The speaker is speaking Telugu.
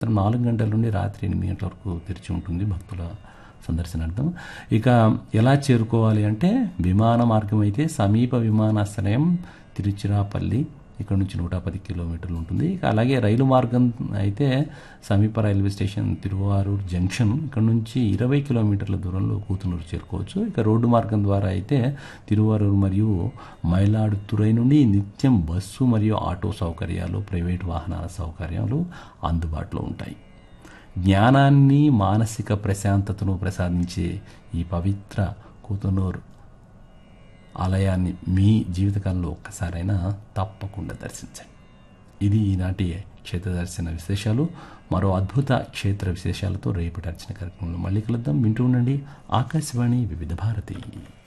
సాయంత్రం నాలుగు గంటల నుండి రాత్రి ఎనిమిది గంటల వరకు తెరిచి ఉంటుంది భక్తుల సందర్శనార్థం ఇక ఎలా చేరుకోవాలి అంటే విమాన మార్గం అయితే సమీప విమానాశ్రయం తిరుచిరాపల్లి ఇక్కడ నుంచి నూట పది కిలోమీటర్లు ఉంటుంది ఇక అలాగే రైలు మార్గం అయితే సమీప రైల్వే స్టేషన్ తిరువారూర్ జంక్షన్ ఇక్కడ నుంచి ఇరవై కిలోమీటర్ల దూరంలో కూతునూరు చేరుకోవచ్చు ఇక రోడ్డు మార్గం ద్వారా అయితే తిరువారూర్ మరియు మైలాడుతురై నుండి నిత్యం బస్సు మరియు ఆటో సౌకర్యాలు ప్రైవేట్ వాహనాల సౌకర్యాలు అందుబాటులో ఉంటాయి జ్ఞానాన్ని మానసిక ప్రశాంతతను ప్రసాదించే ఈ పవిత్ర కూతనూరు ఆలయాన్ని మీ జీవితకాలంలో ఒక్కసారైనా తప్పకుండా దర్శించండి ఇది ఈనాటి క్షేత్ర దర్శన విశేషాలు మరో అద్భుత క్షేత్ర విశేషాలతో రేపటి అర్చన కార్యక్రమంలో మళ్ళీ కలుద్దాం వింటూ ఉండండి ఆకాశవాణి వివిధ భారతి